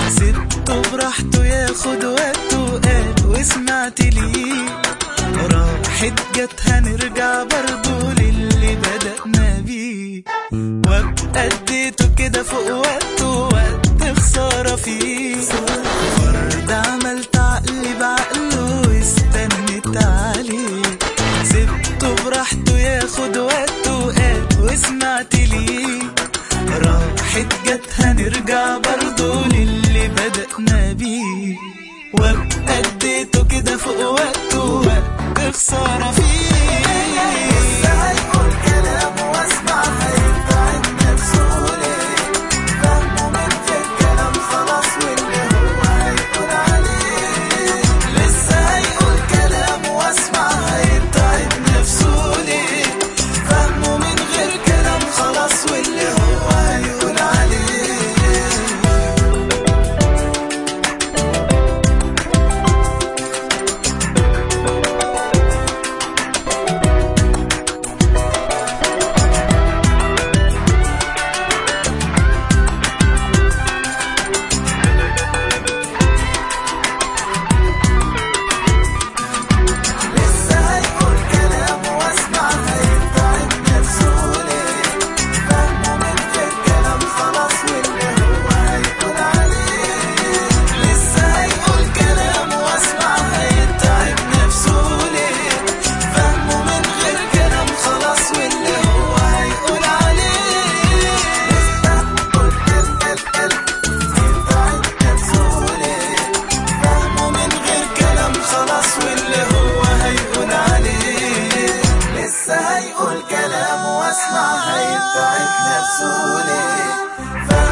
سبته براحته ياخد وقته قال وسمعت ليه راحت جت هنرجع برضه للي بدأنا بيه وابقى اديته كده فوق وقته وقت خسارة فيه فرد عملت عقلي بعقله واستنيت عليه سبته براحته ياخد وقته قال وسمعت ليه راحت جت هنرجع برضه للي بدأنا بيه وابقى اديته كده فوق وقته وقت خسارة فيه هيقول كلام واسمع هيبتعد نفسه ليه فهمه من غير كلام خلاص واللي هو هيقول عليه لسه هيقول كلام واسمع هيبتعد نفسه ليه فهمه من غير كلام خلاص واللي هو هيقول عليه لسه هيقول كلام واسمع هيبتعد نفسه ليه فهمه من غير كلام خلاص واللي هو هيقول عليه لسه هيقول كلام واسمع هيبتعد نفسه ليه فهمه من غير كلام خلاص واللي هو هيقول عليه لسه هيقول كلام هيبتعد نفسه ليه فهمه من غير كلام خلاص واللي هو هيقول عليه لسه هيقول كلام واسمع هيبتعد نفسه ليه